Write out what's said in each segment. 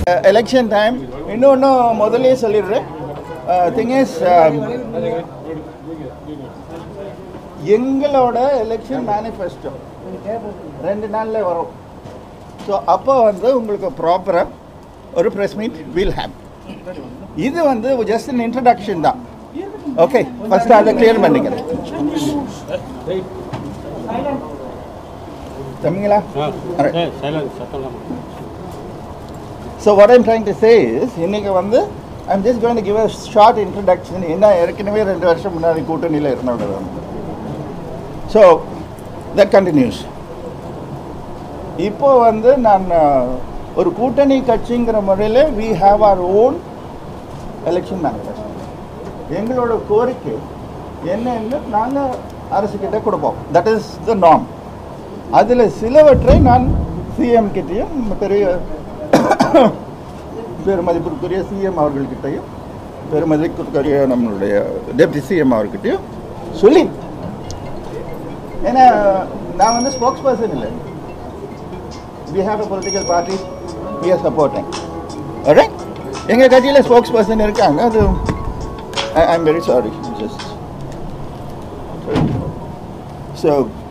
Election time இன்னொன்று முதல்லயே சொல்லிடுறேன் திங் இஸ் எங்களோட எலெக்ஷன் மேனிஃபெஸ்டோ ரெண்டு நாளில் வரும் ஸோ அப்போ வந்து உங்களுக்கு ப்ராப்பராக ஒரு ப்ரெஸ் மீட் வில் ஹேவ் இது வந்து ஜஸ்ட் an இன்ட்ரடக்ஷன் தான் ஓகே ஃபர்ஸ்ட் அதை கிளியர் பண்ணிக்கிறேன் தம்பிங்களா so what I'm trying to say is இன்னைக்கு வந்து I'm just going give a short introduction என்ன ஏற்கனவே ரெண்டு வருஷம் முன்னாடி கூட்டணியில் இருந்தவங்க வந்து ஸோ தட் கண்டினியூஸ் இப்போ வந்து நான் அஹ், ஒரு கூட்டணி கட்சிங்கிற முறையில் we have our own election manifesto எங்களோட கோரிக்கை என்னன்னு நாங்கள் அரசுக்கிட்ட கொடுப்போம் தட் இஸ் த நார்ம் அதில் சிலவற்றை நான் சிஎம் கிட்டேயும் பெரிய பெருமதிப்பிற்குரிய சிஎம் அவர்கள்கிட்டையும் பெருமதிப்பிற்குரிய நம்மளுடைய டெப்டி சிஎம் அவர்கிட்டயும் சொல்லி ஏன்னா நான் வந்து ஸ்போக்ஸ் பர்சன் இல்லை we have a political party we are supporting right எங்கள் கட்சியில் ஸ்போக்ஸ் பர்சன் இருக்காங்க அது I am very sorry just so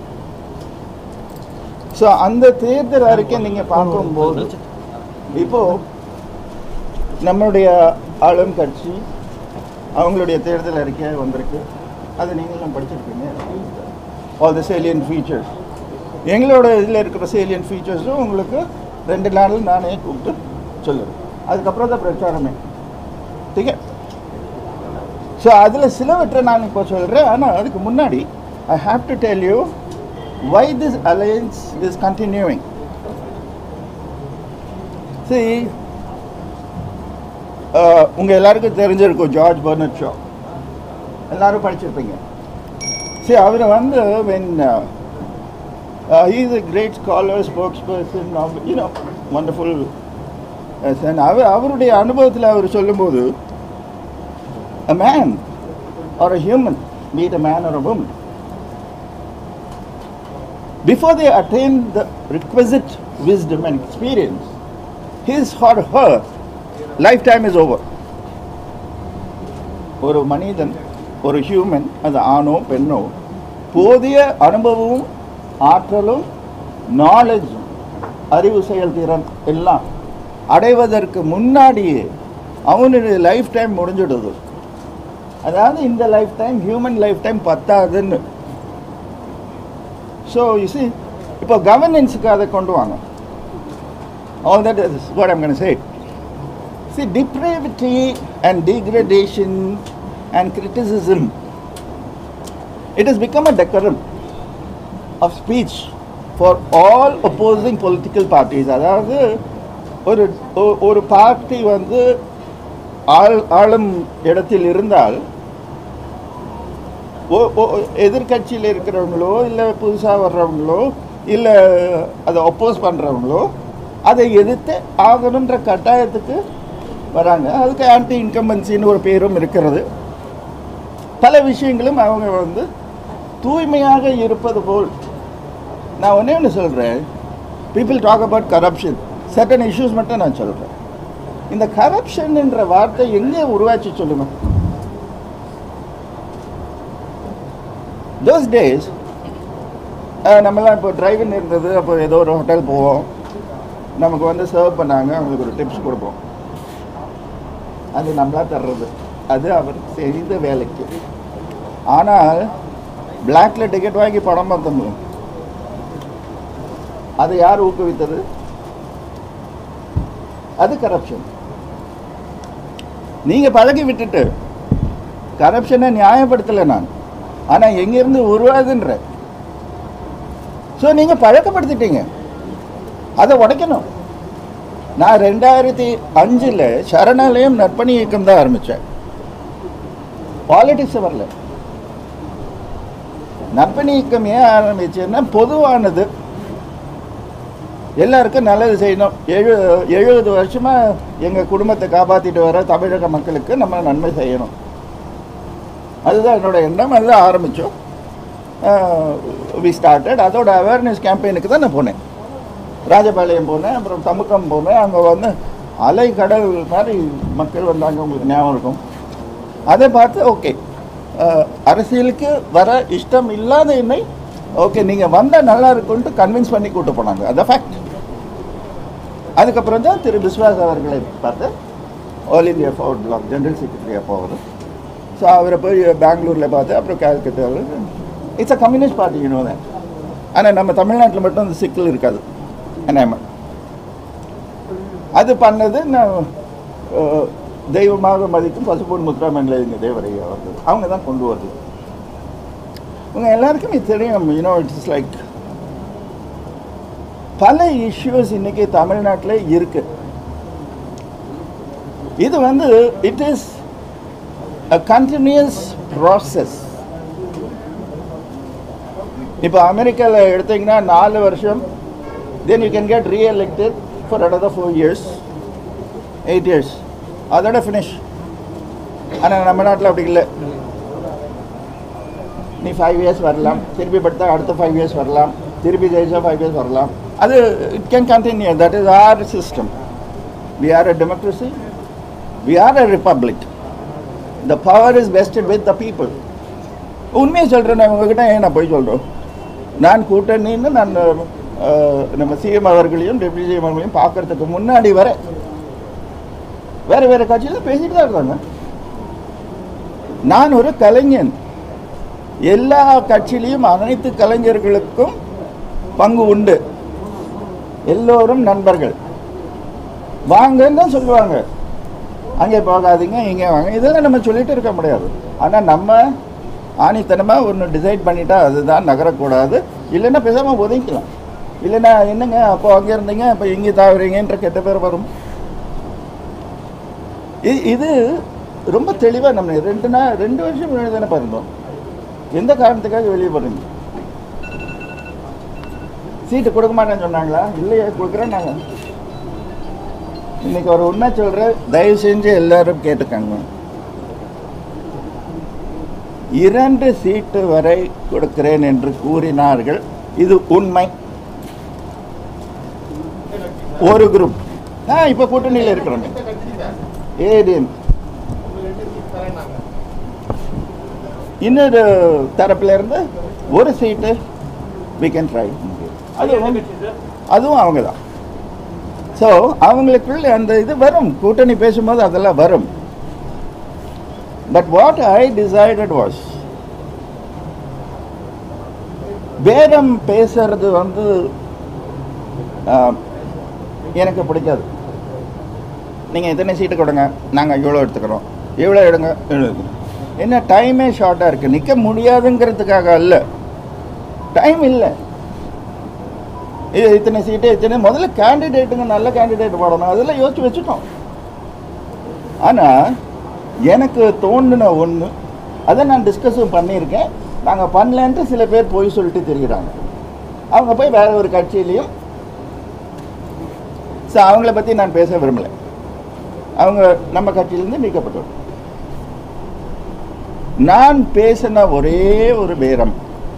so அந்த தேர்தல் அறிக்கை நீங்கள் பார்க்கும்போது இப்போ நம்மளுடைய ஆளும் கட்சி அவங்களுடைய தேர்தல் அறிக்கை வந்திருக்கு அது நீங்களும் படிச்சிருப்பீங்க ஆல் த சேலியன் ஃபீச்சர்ஸ் எங்களோட இதில் இருக்கிற சேலியன் ஃபீச்சர்ஸும் உங்களுக்கு ரெண்டு நாள் நானே கூப்பிட்டு சொல்லுவேன் அதுக்கப்புறம் தான் பிரச்சாரமே ठीक है ஸோ அதில் சிலவற்றை நான் இப்போ சொல்கிறேன் ஆனால் அதுக்கு முன்னாடி I have to tell you why this alliance is continuing see உங்கள் எல்லாருக்கும் தெரிஞ்சிருக்கும் ஜார்ஜ் பர்னட் ஷா எல்லாரும் படிச்சிருப்பீங்க சரி அவர் வந்து when he is a great scholar spokesperson you know wonderful அவர் அவருடைய அனுபவத்தில் அவர் சொல்லும்போது a man or a human, be it a man or a woman, before they attain the requisite wisdom and experience, his or her lifetime is over. ஒரு மனிதன் ஒரு human அது ஆணோ பெண்ணோ போதிய அனுபவமும் ஆற்றலும் நாலேஜும் அறிவு செயல்திறன் எல்லாம் அடைவதற்கு முன்னாடியே அவனுடைய லைஃப் டைம் முடிஞ்சிடுது அதாவது இந்த life time human life time பத்தாதுன்னு ஸோ யூ இப்போ கவர்னன்ஸுக்கு அதை கொண்டு வாங்க all that is what I'm gonna say see depravity and degradation and criticism it is become a decorum of speech for all opposing political parties அதாவது ஒரு ஒ- ஒரு பார்ட்டி வந்து ஆள் ஆளும் இடத்தில் இருந்தால் ஓ- ஓ- எதிர்க்கட்சியில் இருக்கிறவங்களோ இல்லை புதுசாக வர்றவங்களோ இல்லை அதை ஒப்போஸ் பண்ணுறவங்களோ அதை எதிர்த்து ஆகணுன்ற கட்டாயத்துக்கு வராங்க அதுக்கு ஆன்டி இன்கம்பன்சின்னு ஒரு பேரும் இருக்கிறது பல விஷயங்களும் அவங்க வந்து தூய்மையாக இருப்பது போல் நான் ஒன்றே ஒன்று சொல்கிறேன் people talk about corruption certain issues மட்டும் நான் சொல்கிறேன் இந்த கரப்ஷன் என்ற வார்த்தை எங்கே உருவாச்சு சொல்லுங்க தோஸ் டேஸ் நம்மலாம் இப்போ டிரைவிங் இருந்தது அப்போ ஏதோ ஒரு ஹோட்டல் போவோம் நமக்கு வந்து சர்வ் பண்ணாங்க அவங்களுக்கு ஒரு டிப்ஸ் கொடுப்போம் அது நம்மளா தர்றது அது அவர் செய்த வேலைக்கு ஆனால் பிளாக்ல டிக்கெட் வாங்கி படம் பார்த்தோம் அதை யார் ஊக்குவித்தது அது கரப்ஷன் நீங்க பழகி விட்டுட்டு கரப்ஷனை நியாயப்படுத்தலை நான் ஆனா எங்கிருந்து உருவாதுன்ற ஸோ நீங்க பழக்கப்படுத்திட்டீங்க அதை உடைக்கணும் நான் ரெண்டாயிரத்தி அஞ்சில் சரணாலயம் நற்பணி இயக்கம் தான் ஆரம்பித்தேன் பாலிடிக்ஸ் வரல நற்பணி இயக்கம் ஏன் ஆரம்பிச்சேன்னா பொதுவானது எல்லாருக்கும் நல்லது செய்யணும் எழு எழுபது வருஷமாக எங்கள் குடும்பத்தை காப்பாற்றிட்டு வர தமிழக மக்களுக்கு நம்ம நன்மை செய்யணும் அதுதான் என்னோட எண்ணம் அதுதான் ஆரம்பித்தோம் வி ஸ்டார்டட் அதோட அவேர்னஸ் கேம்பெயினுக்கு தான் நான் போனேன் ராஜபாளையம் போனேன் அப்புறம் தமுக்கம் போனேன் அங்கே வந்து அலை கடல் மாதிரி மக்கள் வந்தாங்க உங்களுக்கு ஞாபகம் இருக்கும் அதை பார்த்து ஓகே அரசியலுக்கு வர இஷ்டம் இல்லாத என்னை ஓகே நீங்கள் வந்தால் நல்லா இருக்கும்ட்டு கன்வின்ஸ் பண்ணி கூட்டு போனாங்க அதான் ஃபேக்ட் அதுக்கப்புறம் தான் திரு விஸ்வாஸ் அவர்களை பார்த்து all India forward bloc general secretary அப்போ அவர் ஸோ அவரை போய் பெங்களூரில் பார்த்து அப்புறம் கால்கட்டாவில் it's a communist party you know தான் ஆனால் நம்ம தமிழ்நாட்டில் மட்டும் அந்த சிக்கல் இருக்காது என்ன அது பண்ணது நான் அஹ், தெய்வமாக மதிக்கும் பசுபொன் முத்துராமன்ல எங்கள் தேவரையா அவர்கள் அவங்க தான் கொண்டு வருது உங்க எல்லாருக்குமே தெரியும் யூனோ இட்ஸ் லைக் பல இஷ்யூஸ் இன்னைக்கு தமிழ்நாட்டில் இருக்கு இது வந்து it is a continuous process இப்போ அமெரிக்காவில் எடுத்தீங்கன்னா நாலு வருஷம் then you can get reelected for another four years eight years அதோட ஃபினிஷ் ஆனால் நம்ம நாட்டில் அப்படி இல்லை நீ ஃபைவ் இயர்ஸ் வரலாம் திருப்பி படுத்தா அடுத்த ஃபைவ் இயர்ஸ் வரலாம் திருப்பி ஜெயிச்சா ஃபைவ் இயர்ஸ் வரலாம் அது it can continue that is our system we are a democracy we are a republic the power is vested with the people உண்மையை சொல்கிறேன் நான் உங்ககிட்ட ஏன் நான் போய் சொல்கிறோம் நான் கூட்டணின்னு நான் அஹ், நம்ம சிஎம் அவர்களையும் டெப்யூட்டி சிஎம் அவர்களையும் பார்க்கறதுக்கு முன்னாடி வர வேறு வேறு கட்சியில் பேசிட்டு தான் இருந்தாங்க நான் ஒரு கலைஞன் எல்லா கட்சியிலையும் அனைத்து கலைஞர்களுக்கும் பங்கு உண்டு எல்லோரும் நண்பர்கள் வாங்கன்னு தான் சொல்லுவாங்க அங்கே போகாதீங்க இங்கே வாங்க இதெல்லாம் நம்ம சொல்லிட்டு இருக்க முடியாது ஆனால் நம்ம ஆணித்தனமாக ஒன்று டிசைட் பண்ணிட்டா அதுதான் நகரக்கூடாது இல்லைன்னா பேசாமல் ஒதுங்கிக்கலாம் இல்லைன்னா என்னங்க அப்போ அங்கே இருந்தீங்க இப்போ இங்கே தாவுறீங்கன்ற கெட்ட பேர் வரும் இ- இது ரொம்ப தெளிவாக நம்ம ரெண்டு நாள் ரெண்டு வருஷம் முன்னாடி தானே பிறந்தோம் எந்த காரணத்துக்காக வெளியே போகிறீங்க சீட்டு கொடுக்க மாட்டேன்னு சொன்னாங்களா இல்லையா கொடுக்குறேன் நாங்கள் இன்னைக்கு ஒரு உண்மை சொல்கிறேன் தயவு செஞ்சு எல்லாரும் கேட்டுக்கங்க இரண்டு சீட்டு வரை கொடுக்கிறேன் என்று கூறினார்கள் இது உண்மை ஒரு குரூப் ஆ இப்போ கூட்டணியில் இருக்கிறோமே ஏடிஎம் இன்னொரு தரப்புல இருந்து ஒரு சீட்டு we can ட்ரை அதுவும் அதுவும் அவங்க தான் ஸோ அவங்களுக்குள்ள அந்த இது வரும் கூட்டணி பேசும்போது அதெல்லாம் வரும் but what I decided was பேரம் பேசுறது வந்து ஆஹ், எனக்கு பிடிக்காது நீங்கள் எத்தனை சீட்டு கொடுங்க நாங்கள் இவ்வளோ எடுத்துக்கிறோம் இவ்வளோ எடுங்க இவ்வளோ எடுங்க. என்ன டைமே ஷார்ட்டாக இருக்குது நிற்க முடியாதுங்கிறதுக்காக அல்ல டைம் இல்லை இது இத்தனை சீட்டு இத்தனை முதல்ல கேண்டிடேட்டுங்க நல்ல கேண்டிடேட் போடணும் அதெல்லாம் யோசிச்சு வச்சுட்டோம் ஆனால் எனக்கு தோணுன ஒன்று அதை நான் டிஸ்கஸும் பண்ணியிருக்கேன் நாங்கள் பண்ணலன்ட்டு சில பேர் போய் சொல்லிட்டு தெரிகிறாங்க அவங்க போய் வேற ஒரு கட்சியிலையும் ஸோ அவங்கள பற்றி நான் பேச விரும்பலை அவங்க நம்ம கட்சியிலேருந்து நீக்கப்பட்டவர் நான் பேசின ஒரே ஒரு பேரம்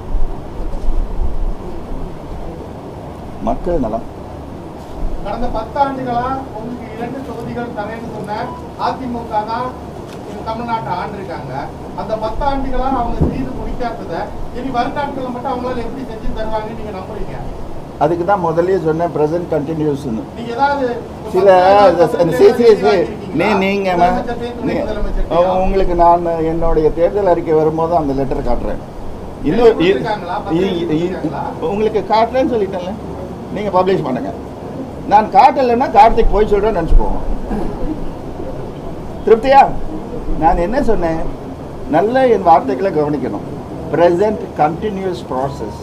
மக்கள் நலம் கடந்த பத்தாண்டுகளா உங்களுக்கு இரண்டு தொகுதிகள் தரேன்னு சொன்ன அதிமுக தான் இந்த தமிழ்நாட்டை ஆண்டிருக்காங்க அந்த பத்தாண்டுகளா அவங்க செய்து முடிக்காதத இனி வருநாட்களில் மட்டும் அவங்களால எப்படி செஞ்சு தருவாங்கன்னு நீங்க நம்புறீங்க அதுக்கு தான் முதல்லயே சொன்னேன் ப்ரெசன்ட் கண்டினியூஸ்னு நீங்க ஏதாவது சில சி- சி- சி- நீ நீங்க ம- நீ- உ- உங்களுக்கு நான் என்னுடைய தேர்தல் அறிக்கை வரும்போது அந்த லெட்டர் காட்டுறேன் இன்னும் இ- கொடுத்திருக்காங்களா? இ- இ- கொடுத்திருக்காங்களா? உங்களுக்கு காட்டுறேன்னு சொல்லிட்டேன்ல நீங்க பப்ளிஷ் பண்ணுங்க நான் காட்டலைன்னா கார்த்திக் போய் சொல்றேன்னு நினச்சிக்கோங்க திருப்தியா நான் என்ன சொன்னேன் நல்ல என் வார்த்தைகளை கவனிக்கணும் ப்ரெசன்ட் கண்டினியூஸ் ப்ராசஸ்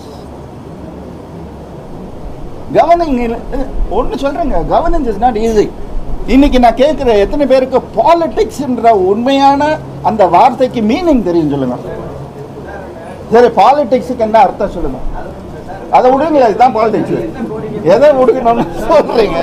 கவர்னிங் ஒன்று சொல்கிறேங்க கவர்னன்ஸ் இஸ் நாட் ஈஸி இன்னைக்கு நான் கேட்குற எத்தனை பேருக்கு பாலிடிக்ஸ்ன்ற உண்மையான அந்த வார்த்தைக்கு மீனிங் தெரியும் சொல்லுங்க சரி பாலிடிக்ஸுக்கு என்ன அர்த்தம் சொல்லுங்க அதை விடுங்களேன் இதுதான் பாலிடிக்ஸ் எதை விடுக்கணும்னு சொல்றீங்க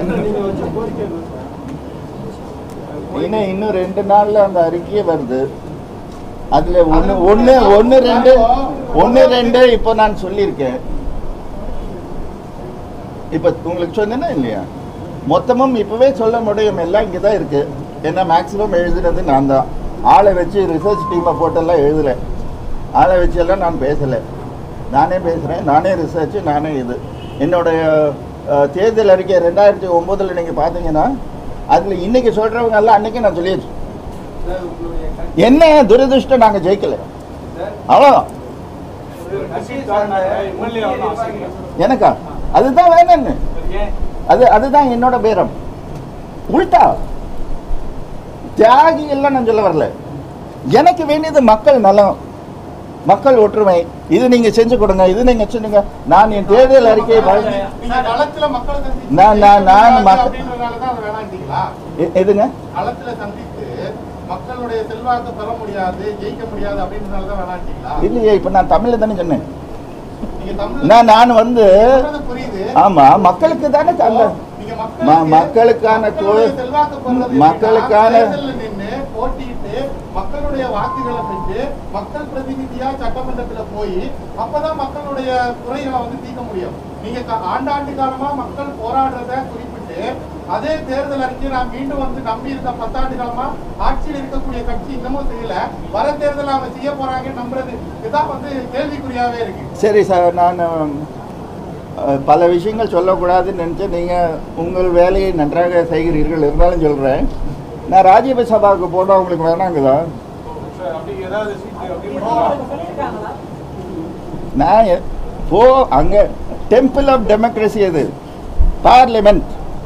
இன்னும் இன்னும் ரெண்டு நாள்ல அந்த அறிக்கையே வருது அதுல ஒன்று ஒன்று ஒன்று ரெண்டு ஒன்று ரெண்டு இப்போ நான் சொல்லியிருக்கேன் இப்போ உங்களுக்கு சொன்னேன்னா இல்லையா மொத்தமும் இப்போவே சொல்ல முடியும் எல்லாம் இங்கே தான் இருக்குது ஏன்னா மேக்ஸிமம் எழுதுனது நான் தான் ஆளை வச்சு ரிசர்ச் டீமை போட்டெல்லாம் எழுதலை ஆளை வச்செல்லாம் நான் பேசலை நானே பேசுகிறேன் நானே ரிசர்ச் நானே இது என்னுடைய அஹ், தேர்தல் அறிக்கை ரெண்டாயிரத்தி ஒம்போதில் நீங்கள் பார்த்தீங்கன்னா அதில் இன்னைக்கு சொல்கிறவங்க எல்லாம் அன்றைக்கே நான் சொல்லியாச்சு சார் உங்களுடைய கட்சி- என்ன துரதிருஷ்டம் நாங்கள் ஜெயிக்கலை சார், அவ்வளோதான் ஒரு கட்சி சார்ந்த எம்எல்ஏ ஆகணும் ஆசைங்க. எனக்கா அதுதான் வேணும்னு ஏன்? அது அதுதான் என்னோட பேரம் உள்டா தியாகி எல்லாம் நான் சொல்ல வரல எனக்கு வேண்டியது மக்கள் நலம் மக்கள் ஒற்றுமை இது நீங்க செஞ்சு கொடுங்க இது நீங்க செஞ்சுங்க நான் என் தேர்தல் அறிக்கையை வழங்கி நீங்க களத்துல மக்களை சந்திச்சு நான், நான், நான் ஜெயிக்க மக்க- அப்படின்றதுனால தான் அதை வேணாண்டீங்களா எ- எதுங்க களத்துல சந்தித்து மக்களுடைய செல்வாக்கு பெற முடியாது ஜெயிக்க முடியாது அப்படின்றதுனால தான் வேணாண்டீங்களா இல்லையே இப்ப நான் தமிழ்ல தானே சொன்னேன் நீங்க தமிழ் நான் நான் வந்து சொல்றது புரியுது ஆமா மக்களுக்கு தானே தந்த நீங்க ம- மக்களுக்கான மக்களுடைய கோ- செல்வாக்கு பெறுறது மக்களுக்கான- எப்படின்னா, தேர்தல்ல நின்னு போட்டியிட்டு மக்களுடைய வாக்குகளை பெற்று மக்கள் பிரதிநிதியா சட்டமன்றத்துல போய் அப்பதான் மக்களுடைய குறைகளை வந்து தீர்க்க முடியும் நீங்க க- ஆண்டாண்டு காலமா மக்கள் போராடுறத குறிப்பிட்டு அதே தேர்தல் அறிக்கை நான் மீண்டும் வந்து நம்பி இருக்க பத்தாண்டு காலமா ஆட்சியில் இருக்கக்கூடிய கட்சி இன்னமும் செய்யல வர தேர்தல் அவங்க செய்ய போறாங்கன்னு நம்புறது இதுதான் வந்து கேள்விக்குறியாவே இருக்கு சரி சார் நான் அஹ், பல விஷயங்கள் சொல்லக்கூடாதுன்னு நினச்சேன் நீங்கள் உங்கள் வேலையை நன்றாக செய்கிறீர்கள் இருந்தாலும் சொல்கிறேன் நான் ராஜ்யசபா சபாவுக்கு போனால் உங்களுக்கு வேணாங்குதா சார், அப்படி ஏதாவது சீட்டு agreement நான் எ- போ அங்கே டெம்பிள் ஆஃப் டெமோக்ரஸி அது பார்லிமெண்ட்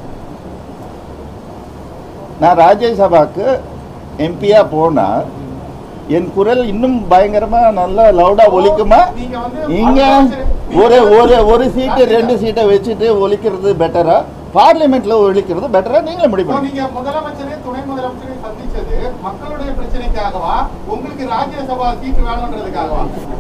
நான் ராஜ்யசபாக்கு எம்பியாக போனால் என் குரல் இன்னும் பயங்கரமாக நல்லா லவுடாக ஒலிக்குமா நீங்க வந்து இங்க ஒரு ஒரு ஒரு சீட்டு ரெண்டு சீட்டை வச்சுட்டு ஒலிக்கிறது பெட்டரா பார்லிமெண்ட்ல ஒலிக்கிறது பெட்டரா நீங்களே முடிவு இப்போ பண்ணுங்க நீங்க முதலமைச்சரே துணை முதலமைச்சரே சந்திச்சது மக்களுடைய பிரச்சனைக்காகவா உங்களுக்கு ராஜ்யசபா சீட்டு வேணும்ன்றதுக்காகவா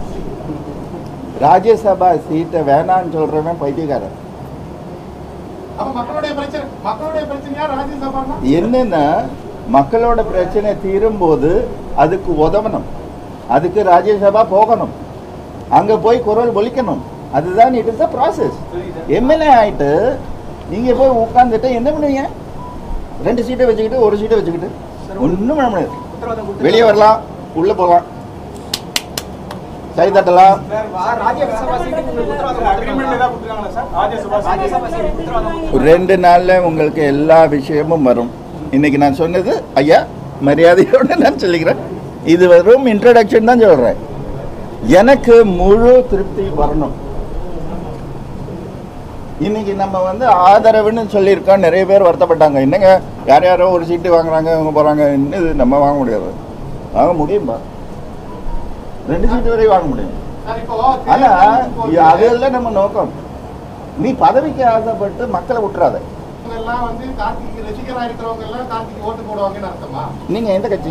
ராஜ்யசபா சீட்டை வேணான்னு சொல்றவன் பைத்தியக்காரன் அப்ப மக்களுடைய பிரச்சனை மக்களுடைய பிரச்சனையா ராஜ்யசபான்னா என்னன்னா மக்களோட பிரச்சனை தீரும்போது அதுக்கு உதவணும் அதுக்கு ராஜ்யசபா போகணும் அங்க போய் குரல் ஒலிக்கணும் அதுதான் it is the process MLA ஆயிட்டு நீங்க போய் உட்காந்துட்டு என்ன பண்ணுவீங்க ரெண்டு சீட்டை வச்சுக்கிட்டு ஒரு சீட்டை வச்சுக்கிட்டு ஒன்றும் பண்ண முடியாது உத்தரவாதம் கொடுத்து- வெளியே வரலாம் உள்ள போகலாம் கை தட்டலாம் சார், சார், ராஜ்யசபா சீட்டுக்கு உங்களுக்கு உத்தரவாதம் agreement ஏதாவது கொடுத்திருக்காங்களா சார்? ராஜ்யசபா சீட்டு- ராஜ்யசபா சீட்டுக்கு உத்தரவாதம் கொடுத்திருக்காங்களா? ரெண்டு நாள்ல உங்களுக்கு எல்லா விஷயமும் வரும் இன்னைக்கு நான் சொன்னது ஐயா மரியாதையோட நான் சொல்லிக்கிறேன் இது வெறும் இன்ட்ரடக்ஷன் தான் சொல்றேன் எனக்கு முழு திருப்தி வரணும் இன்னைக்கு நம்ம வந்து ஆதரவுன்னு சொல்லியிருக்கோம் நிறைய பேர் வருத்தப்பட்டாங்க என்னங்க யார் யாரோ ஒரு சீட்டு வாங்குறாங்க இவங்க போறாங்க இன்னும் இது நம்ம வாங்க முடியாது வாங்க முடியும்பா ரெண்டு சீட்டு வரை வாங்க முடியும் சார் இப்போ ஆனா தேர்தலுக்கு போது அதெல்லாம் நம்ம நோக்கம் நீ பதவிக்கு ஆசைப்பட்டு மக்களை விட்டுறாத இவங்க எல்லாம் வந்து கார்த்திக் ரசிகரா இருக்கிறவங்க எல்லாம் கார்த்திக் ஓட்டு போடுவாங்கன்னு அர்த்தமா நீங்க எந்த கட்சி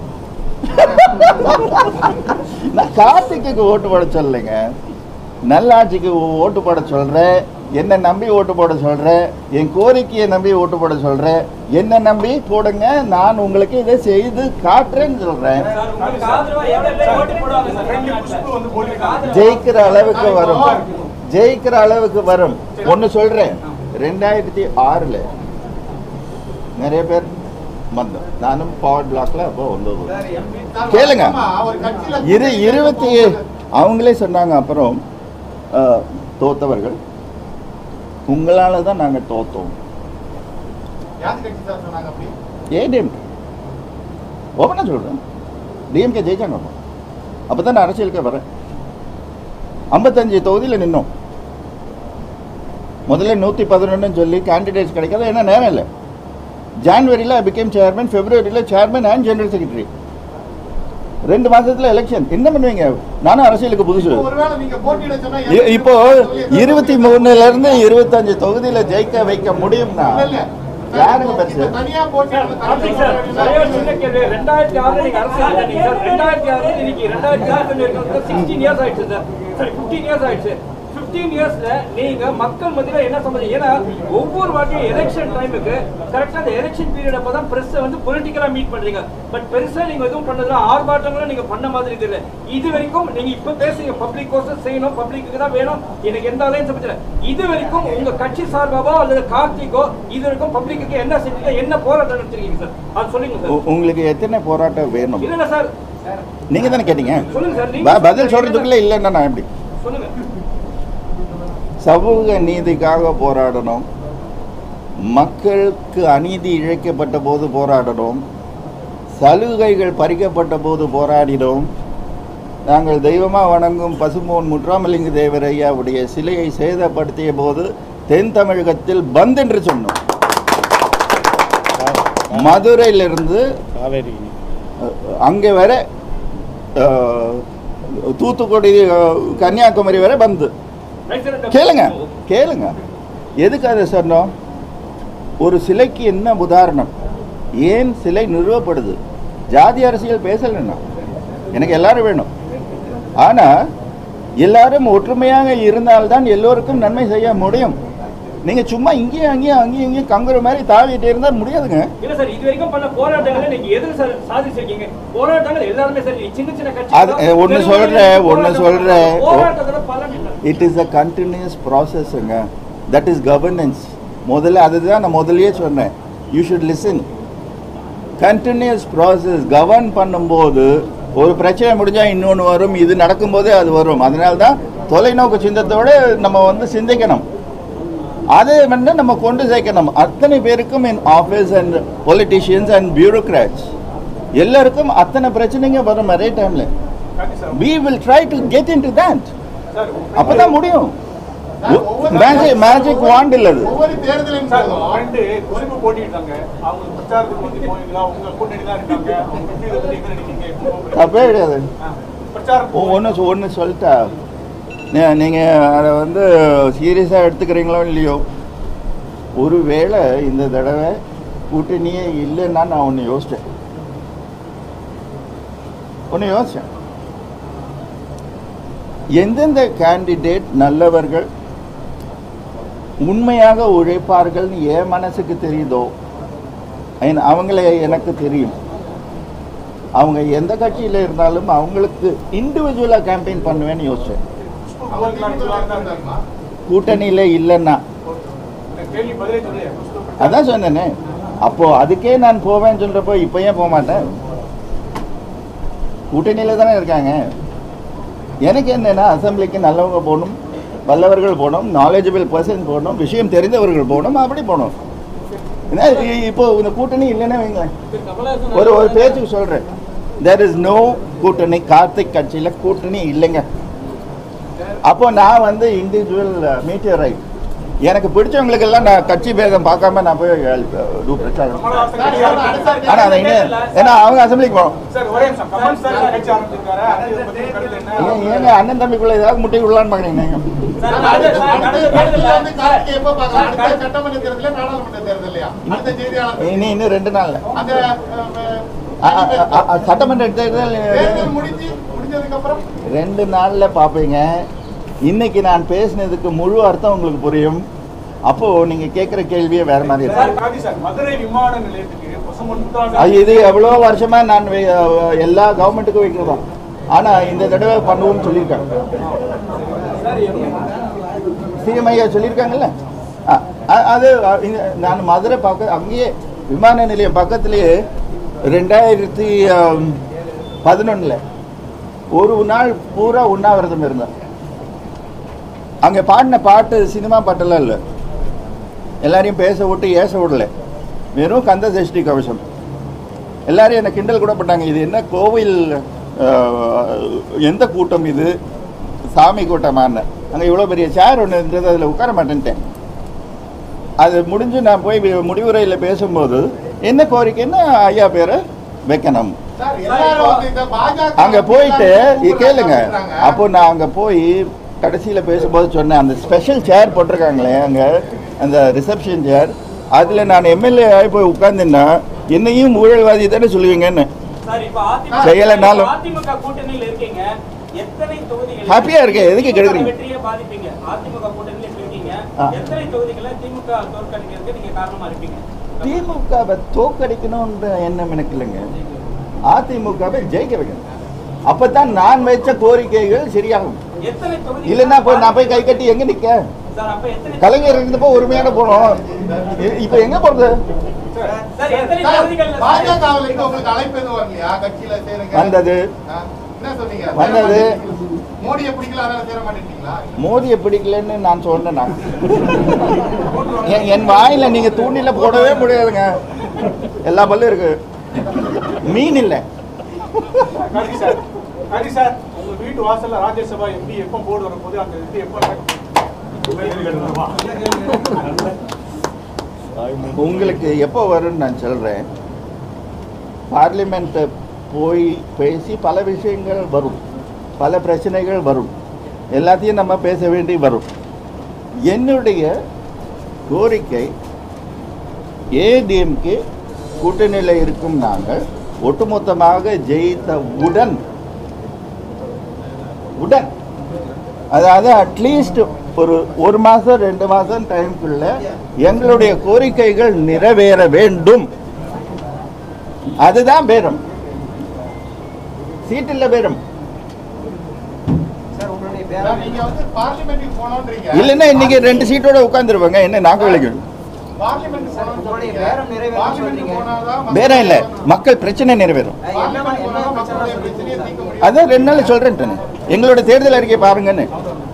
நான் கார்த்திக்கு ஓட்டு போட சொல்லலைங்க நல்லாட்சிக்கு ஓட்டு போட சொல்றேன் என்னை நம்பி ஓட்டு போட சொல்றேன் என் கோரிக்கையை நம்பி ஓட்டு போட சொல்றேன் என்னை நம்பி போடுங்க நான் உங்களுக்கு இதை செய்து காட்டுறேன்னு சொல்றேன் சார், உங்களுக்கு ஆதரவா எவ்வளவு பேர் ஓட்டு போடுவாங்க சார் ரெண்டு தமிழ்நாட்டுல? குஷ்பு வந்து போட்டிருக்காங்க. ஜெயிக்கிற அளவுக்கு வரும் ஜெயிக்கிற அளவுக்கு வரும் ஒன்று சொல்றேன் ரெண்டாயிரத்தி ஆறுல நிறைய பேர் வந்தோம் நானும் பவர் பிளாக்ல அப்போ வந்தது சார், MP சார், கேளுங்க. வழக்கமா ஒரு கட்சியில இரு இருபத்தி அவங்களே சொன்னாங்க அப்புறம் அஹ், தோத்தவர்கள் உங்களால தான் நாங்கள் தோத்தோம் யார் கட்சி சார் சொன்னாங்க அப்படி ஏடிஎம்கே ஓப்பனாக சொல்கிறேன் டிஎம்கே ஜெயிச்சாங்க அப்போ அப்போ தான் நான் அரசியலுக்கே வரேன் ஐம்பத்தஞ்சு தொகுதியில் நின்னோம் முதல்ல நூற்றி பதினொன்றுன்னு சொல்லி கேண்டிடேட்ஸ் கிடைக்காது ஏன்னா நேரம் இல்லை ஜான்வரியில் பிகேம் சேர்மன் ஃபெப்ரவரியில் சேர்மன் அண்ட் ஜெனரல் செக்ரட்டரி ரெண்டு மாசத்துல எலெக்ஷன் என்ன பண்ணுவீங்க நானும் அரசியலுக்கு புதுசு இப்போ ஒருவேளை நீங்க போட்டியிட சொன்னா இ- இப்போ இருபத்தி மூணுல இருந்து இருபத்தஞ்சு தொகுதியில ஜெயிக்க வைக்க முடியும்னா இல்ல, இல்ல. யாருங்க பெருசு இப்ப தனியா போட்டியிட கார்த்திக் சார், ஒரே ஒரு சின்ன கேள்வி. 2006 நீங்க அரசியல் வந்தீங்க சார். 2006 இன்னைக்கு 2006 சொல்லியிருக்கோம் சார். 16 years ஆயிடுச்சு சார். Sorry, 15 years ஆயிடுச்சு. பிப்டீன் இயர்ஸ்ல நீங்க மக்கள் மத்தியில என்ன சம்பந்தம் ஏன்னா ஒவ்வொரு வாட்டியும் எலெக்ஷன் டைமுக்கு கரெக்டா அந்த எலெக்ஷன் பீரியட் அப்பதான் பிரஸ் வந்து பொலிட்டிக்கலா மீட் பண்றீங்க பட் பெருசா நீங்க எதுவும் பண்ணதுல ஆர்ப்பாட்டங்களும் நீங்க பண்ண மாதிரி தெரியல இது வரைக்கும் நீங்க இப்ப பேசுறீங்க பப்ளிக் கோர்ஸ் செய்யணும் பப்ளிக்கு தான் வேணும் எனக்கு எந்த அலையும் பத்தில இது வரைக்கும் உங்க கட்சி சார்பாவோ அல்லது கார்த்திகோ இது வரைக்கும் பப்ளிக்கு என்ன செஞ்சீங்க என்ன போராட்டம் நடத்திருக்கீங்க சார் அது சொல்லுங்க சார் உ- உங்களுக்கு எத்தனை போராட்டம் வேணும் இல்ல சார் நீங்க தானே கேட்டீங்க சொல்லுங்க சார் ப- நீங்க பதில் சொல்றதுக்குள்ள இல்லைன்னா நான் எப்படி சொல்லுங்க சமூக நீதிக்காக போராடணும் மக்களுக்கு அநீதி இழைக்கப்பட்ட போது போராடணும் சலுகைகள் பறிக்கப்பட்ட போது போராடினோம் நாங்கள் தெய்வமாக வணங்கும் பசுமோன் முற்றாமலிங்க தேவர் ஐயாவுடைய சிலையை சேதப்படுத்திய போது தென் தமிழகத்தில் பந்த் என்று சொன்னோம் மதுரையிலிருந்து அஹ், அங்கே வர அஹ், தூத்துக்குடி அஹ், கன்னியாகுமரி வரை பந்து ரைட் சார் இந்த- கேளுங்க கேளுங்க எதுக்கு அதை சொன்னோம் ஒரு சிலைக்கு என்ன உதாரணம் ஏன் சிலை நிறுவப்படுது ஜாதி அரசியல் பேசலைன்னா எனக்கு எல்லாரும் வேணும் ஆனால் எல்லாரும் ஒற்றுமையாக இருந்தால்தான் எல்லோருக்கும் நன்மை செய்ய முடியும் நீங்கள் சும்மா இங்கேயும் அங்கேயும் அங்கேயும் இங்கேயும் கங்குற மாதிரி தாவிட்டு இருந்தால் முடியாதுங்க இல்ல சார் இது வரைக்கும் பண்ண போராட்டங்களை நீங்க எது சார் சாதிச்சிருக்கீங்க போராட்டங்கள் எல்லாருமே சரி சின்ன சின்ன கட்சி அது, அஹ், ஒண்ணு சொல்றேன், ஒண்ணு சொல்றேன். போராட்டத்தோட பலன் என்ன இட் இஸ் அ கண்டினியூஸ் ப்ராசஸ்ங்க தட் இஸ் கவர்னன்ஸ் முதல்ல அதுதான் நான் முதல்லயே சொன்னேன் you should listen continuous process govern பண்ணும்போது ஒரு பிரச்சனை முடிஞ்சால் இன்னொன்று வரும் இது நடக்கும்போதே அது வரும் அதனால தான் தொலைநோக்கு சிந்தத்தோடு நம்ம வந்து சிந்திக்கணும் அதை வந்து நம்ம கொண்டு சேர்க்கணும் அத்தனை பேருக்கும் in office and politicians and bureaucrats எல்லாருக்கும் அத்தனை பிரச்சனைங்க வரும் ஒரே டைமில் Gandhi sir we will try to get into that sir அப்பதான் முடியும் ஒவ்வொரு மேஜிக் மேஜிக் வாண்ட் இல்ல அது ஒவ்வொரு தேர்தலின் சார் போதும் ரெண்டு குறிப்பு போட்டிட்டாங்க அவங்க பிரச்சாரத்துக்கு வந்து போவீங்களா உங்க கூட்டணி தான் இருக்காங்க அவங்க பற்றி இதை பத்தி என்ன நினைக்கிறீங்க இப்போ தப்பே கிடையாது ஆ, பிரச்சாரம் ஒன்று ஒன்று சொல்லிட்டா நீ- நீங்க அதை வந்து சீரியஸாக எடுத்துக்கிறீங்களோ இல்லையோ ஒருவேளை இந்த தடவை கூட்டணியே இல்லைன்னா நான் ஒன்று யோசிச்சேன் ஒன்று யோசிச்சேன் எந்தெந்த கேண்டிடேட் நல்லவர்கள் உண்மையாக உழைப்பார்கள்னு என் மனசுக்கு தெரியுதோ ஐன்- அவங்கள எனக்கு தெரியும் அவங்க எந்த கட்சியில் இருந்தாலும் அவங்களுக்கு இண்டிவிஜுவலாக கேம்பெயின் பண்ணுவேன்னு யோசிச்சேன் அவர் திமுகவில் இருந்தாருமா? கூட்டணியில் இல்லைன்னா இந்த கேள்வி பதிலே சொல்லுங்க அதான் சொன்னேனே அப்போ அதுக்கே நான் போவேன்னு சொல்றப்போ இப்போ ஏன் போக மாட்டேன் கூட்டணியில் தானே இருக்காங்க எனக்கு என்னன்னா அசெம்பிளிக்கு நல்லவங்க போகணும் வல்லவர்கள் போகணும் நாலேஜபிள் பர்சன் போகணும் விஷயம் தெரிந்தவர்கள் போகணும் அப்படி போகணும் ஏன்னா இ- இப்போ இந்த கூட்டணி இல்லைன்னா வைங்களேன் ஒரு ஒரு பேச்சுக்கு சொல்கிறேன் தேர் இஸ் நோ கூட்டணி கார்த்திக் கட்சியில் கூட்டணி இல்லைங்க அப்போ நான் வந்து இண்டிவிஜுவல் மீட்டியர் ரைட் எனக்கு பிடிச்சவங்களுக்கெல்லாம் நான் கட்சி பேதம் பார்க்காம நான் போய் help, uh, do பிரச்சாரம் கமலஹாசன் சார், கட்சி சார், அடுத்த ஆரம்பிச்சிருக்காரு. ஆனால் அதை இன்னும் ஏன்னா அவங்க அசம்பிளிக்கு போகணும் சார் ஒரே நிமிஷம் கமல் சார் கட்சி ஆரம்பிச்சிருக்காரு அதை பத்தி கருத்து ஏன் என்ன ஏங்க அண்ணன் தம்பிக்குள்ள ஏதாவது முட்டை விடலான்னு பார்க்குறீங்க நீங்கள் சார், அடுத்த- அடுத்த- அடுத்த அடுத்த தேர்தல்ல தேர்தல்ல- வந்து கார்த்திகை எப்ப பார்க்கலாம்? அடுத்த சட்டமன்ற தேர்தலா, நாடாளுமன்ற தேர்தலையா? அடுத்த செய்தியாளர் இனி இன்னும் ரெண்டு நாளில் அந்த அஹ், சட்டமன்ற தேர்தல் தேர்தல் முடிஞ்சு முடிஞ்சதுக்கு அப்புறம் ரெண்டு நாளில் பார்ப்பீங்க இன்னைக்கு நான் பேசினதுக்கு முழு அர்த்தம் உங்களுக்கு புரியும் அப்போது நீங்கள் கேட்குற கேள்வியே வேறு மாதிரி இருக்கும் சார் காந்தி சார் மதுரை விமான நிலையத்துக்கு பசுமன் அது முத்துராமன் இது எவ்வளோ வருஷமா நான் வை- எல்லா கவர்மெண்ட்டுக்கும் வைக்கிறோம் ஆனால் இந்த தடவை பண்ணுவோம்னு சொல்லியிருக்காங்க சிஎம் ஐயா சொல்லியிருக்காங்கல்ல ஆ, அ- அது அ, இந்த- நான் மதுரை பக்க அங்கேயே விமான நிலையம் பக்கத்துலேயே ரெண்டாயிரத்தி பதினொன்றில் ஒரு நாள் பூரா உண்ணாவிரதம் இருந்தேன் அங்கே பாடின பாட்டு சினிமா பாட்டெல்லாம் இல்லை எல்லாரையும் பேச விட்டு ஏச விடல வெறும் கந்த சஷ்டி கவசம் எல்லாரும் என்னை கிண்டல் கூட பண்ணாங்க இது என்ன கோவில் அஹ், எந்த கூட்டம் இது சாமி கூட்டமான்னு அங்கே இவ்வளோ பெரிய சேர் ஒன்று இருந்தது அதில் உட்கார மாட்டேன்ட்டேன் அது முடிஞ்சு நான் போய் வி- முடிவுரையில் பேசும்போது என்ன கோரிக்கைன்னு ஐயா பேரை வைக்கணும் சார் எல்லாரும் வந்து இந்த பாஜக அங்கே போயிட்டு இ- கேளுங்க பண்றாங்க. அப்போ நான் அங்கே போய் கடைசியில் பேசும்போது சொன்னேன் அந்த ஸ்பெஷல் சேர் போட்டிருக்காங்களே அங்கே அந்த ரிசப்ஷன் சேர் அதில் நான் எம்எல்ஏ ஆகி போய் உட்காந்துன்னா என்னையும் ஊழல்வாதி தானே சொல்லுவீங்கன்னு சார், இப்ப அதிமுக செய்யலைனாலும். அதிமுக கூட்டணியில இருக்கீங்க எத்தனை தொகுதிகள் Happy ஆ இருக்கேன். எதுக்கு கெடுக்குறீங்க? வெற்றியை பாதிப்பீங்க அதிமுக கூட்டணியில இப்ப இருக்கீங்க ஆ. எத்தனை தொகுதிகளை திமுக தோற்கடிக்கிறதுக்கு நீங்க காரணமா இருப்பீங்க திமுகவை தோக்கடிக்கணும்ன்ற எண்ணம் எனக்கு இல்லைங்க அதிமுகவை ஜெயிக்க வைக்கணும் அப்பதான் நான் வச்ச கோரிக்கைகள் சரியாகும் எத்தனை தொகுதி இல்லைன்னா போய் நான் போய் கை கட்டி எங்க நிக்க சார் அப்ப எத்தனை கலைஞர் இருந்தப்போ உரிமையான போனோம் இ- இப்ப எங்க போறது சார் எத்தனை சார், தொகுதிகள் பாஜகவுல இருந்து உங்களுக்கு அழைப்பு எதுவும் வரலையா கட்சியில சேருங்க வந்தது ஆ, என்ன சொன்னீங்க வந்தது. மோடியை பிடிக்கல அதனால சேர மாட்டேங்கிறீங்களா மோதியை பிடிக்கலன்னு நான் சொன்னேன் நான். என் என் வாயில நீங்க தூண்டில போடவே முடியாதுங்க எல்லா பல்லும் இருக்கு மீன் இல்லை ஹரி சார் ஹரி சார் உங்க வீட்டு வாசல்ல ராஜ்யசபா எம்பி எப்போ போர்டு வரும்போது அந்த இது எப்போ உங்களுக்கு எப்போ வரும்னு நான் சொல்கிறேன் பார்லிமெண்ட்டை போய் பேசி பல விஷயங்கள் வரும் பல பிரச்சனைகள் வரும் எல்லாத்தையும் நம்ம பேச வேண்டி வரும் என்னுடைய கோரிக்கை ஏடிஎம்கே கூட்டணியில் இருக்கும் நாங்கள் ஒட்டுமொத்தமாக ஜெயித்த உடன் உடன் அதாவது அட்லீஸ்ட் ஒரு ஒரு மாதம் ரெண்டு மாதம் டைம்குள்ள எங்களுடைய கோரிக்கைகள் நிறைவேற வேண்டும் அதுதான் பேரம் சீட்டில் பேரம் சார், நீங்க வந்து பார்லிமெண்ட்டுக்கு போனோன்றீங்க இல்லைன்னா இன்னைக்கு ரெண்டு சீட்டோட உட்காந்துருவாங்க என்ன நாக்கு விளைக்கும் பார்லிமெண்ட் போனோம்னு உங்களுடைய சொல்றீங்க. பேரம் நிறைவேறும்னு பார்லிமெண்ட் சொல்றீங்க. போனாதான் மக்கள் பேரம் இல்லை மக்கள் பிரச்சனை நிறைவேறும் பார்லிமெண்ட் போனாதான் மக்களுடைய பிரச்சனையை தீர்க்க முடியும். அதான் ரெண்டு நாள் சொல்கிறேன் எங்களோட தேர்தல் அறிக்கை பாருங்கன்னு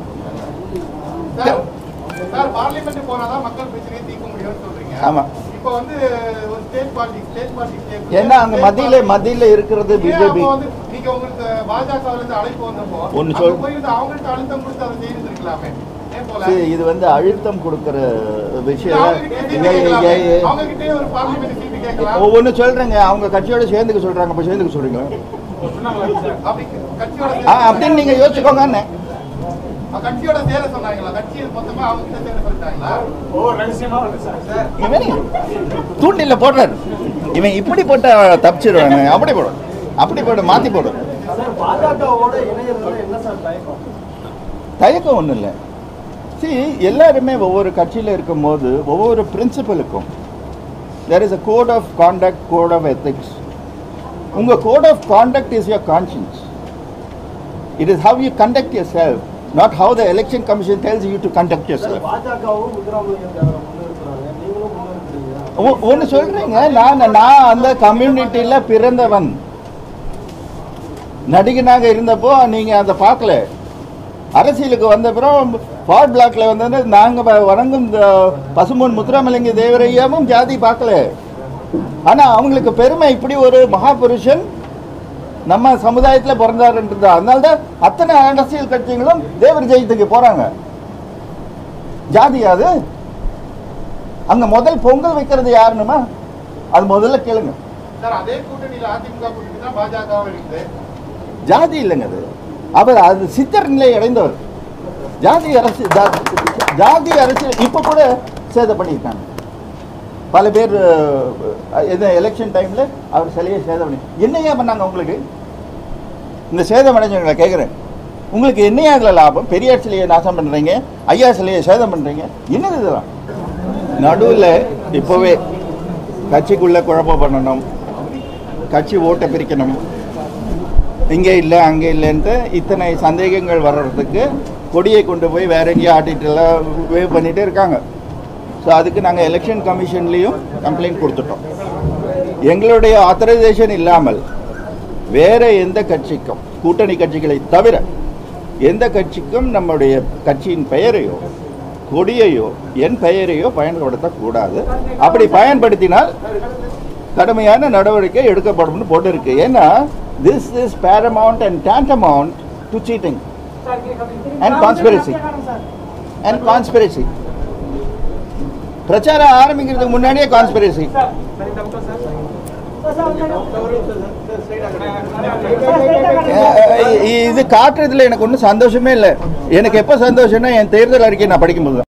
சார், சார், பார்லிமெண்ட் போனாதான் மக்கள் பிரச்சனையை தீர்க்க முடியும்னு சொல்றீங்க. ஆமா. இப்போ வந்து ஒரு ஸ்டேட் பார்ட்டி ஸ்டேட் பார்ட்டி ஏன்னா அங்க மத்தியில மத்தியில இருக்கிறது பிஜேபி நீங்க உங்களுக்கு பாஜகவுல இருந்து அழைப்பு வந்தப்போ ஒண்ணு அங்க சொல். போயிருந்து அவங்கள்ட்ட அழுத்தம் கொடுத்து அதை செய்திருக்கலாமே ஏன் போல சரி, இது வந்து அழுத்தம் கொடுக்கிற விஷயம் அவங்ககிட்டயே சீட்டு இங்க- கேட்கலாமே. இங்க- அவங்ககிட்டயே ஒரு பார்லிமெண்ட் சீட்டு கேட்கலாம் ஒவ்வொன்று சொல்றேங்க அவங்க கட்சியோட சேர்ந்துக்க சொல்றாங்க அப்ப சேர்ந்துக்க சொல்றீங்களா அப்படி கட்சியோட ஆ அப்படின்னு நீங்க யோசிச்சுக்கோங்க சேர- கட்சியோட சேர சொன்னாங்களா கட்சி மொத்தமா அவங்க கிட்ட சேர சொல்லிட்டாங்களா ஓ ரகசியமா வந்து சார் இவன் தூண்டில போடுறாரு இவன் இப்படி போட்டா தப்பிச்சிருவாங்க அப்படி போடும் அப்படி போடு மாத்தி போடு சார் பாஜகவோட இணையறதுல என்ன சார் தயக்கம் தயக்கம் ஒன்றும் இல்லை see எல்லாருமே ஒவ்வொரு கட்சியில் இருக்கும்போது ஒவ்வொரு பிரின்சிபலுக்கும் there is a code of conduct code of ethics உங்கள் code of conduct is your conscience it is how you conduct yourself not how the election commission tells you to conduct sir yourself பாஜகவும் முத்துராமலிங்க தேவரை முன்னிறுத்துறாங்க நீங்களும் முன்னிறுத்துறீங்க ஒன்று சொல்கிறீங்க நான் நான் அந்த கம்யூனிட்டியில் பிறந்தவன் நடிகனாக இருந்தப்போ நீங்கள் அதை பார்க்கல அரசியலுக்கு வந்த பிறகு ஃபார்ட் பிளாக்ல வந்தது நாங்கள் வணங்கும் இந்த பசும்பொன் முத்துராமலிங்க தேவரையாவும் ஜாதி பார்க்கல ஆனால் அவங்களுக்கு பெருமை இப்படி ஒரு மகாபுருஷன் நம்ம சமுதாயத்தில் பிறந்தாருன்றது அதனால தான் அத்தனை அரசியல் கட்சிகளும் தேவர் ஜெயத்துக்கு போகிறாங்க ஜாதி அது அங்க முதல் பொங்கல் வைக்கிறது யாருன்னுமா அது முதல்ல கேளுங்க சார் அதே கூட்டணியில அதிமுக கூட்டணி தான் பாஜகவும் இருக்குது ஜாதி இல்லைங்க அது அவர் அது சித்தர் நிலை அடைந்தவர் ஜாதி அரசு ஜா- ஜாதி அரசியல் இப்போ கூட சேதம் பண்ணியிருக்காங்க பல பேர் அஹ், எது எலெக்ஷன் டைமில் அவர் சிலையை சேதம் பண்ணி என்னையா பண்ணாங்க உங்களுக்கு இந்த சேதம் அடைஞ்சவங்களை கேட்குறேன் உங்களுக்கு என்னையா இதில் லாபம் பெரியார் சிலையை நாசம் பண்ணுறீங்க ஐயா சிலையை சேதம் பண்ணுறீங்க என்னது இதெல்லாம் நடுவில் இப்போவே கட்சிக்குள்ளே குழப்பம் பண்ணணும் கட்சி ஓட்டை பிரிக்கணும் இங்கே இல்லை அங்கே இல்லைன்ட்டு இத்தனை சந்தேகங்கள் வர்றதுக்கு கொடியை கொண்டு போய் வேற எங்கேயோ ஆட்டிட்டுலாம் வேவ் பண்ணிகிட்டே இருக்காங்க ஸோ அதுக்கு நாங்கள் எலெக்ஷன் கமிஷன்லேயும் கம்ப்ளைண்ட் கொடுத்துட்டோம் எங்களுடைய ஆத்தரைசேஷன் இல்லாமல் வேற எந்த கட்சிக்கும் கூட்டணி கட்சிகளை தவிர எந்த கட்சிக்கும் நம்முடைய கட்சியின் பெயரையோ கொடியையோ என் பெயரையோ பயன்படுத்தக்கூடாது அப்படி பயன்படுத்தினால் கடுமையான நடவடிக்கை எடுக்கப்படும்னு போட்டிருக்கு ஏன்னா this is paramount and tantamount to cheating and conspiracy and conspiracy பிரச்சாரம் ஆரம்பிக்கிறதுக்கு முன்னாடியே கான்ஸ்பிரசி இது காட்டுறதுல எனக்கு ஒன்றும் சந்தோஷமே இல்லை எனக்கு எப்போ சந்தோஷம்னா என் தேர்தல் அறிக்கை நான் படிக்கும்போது தான்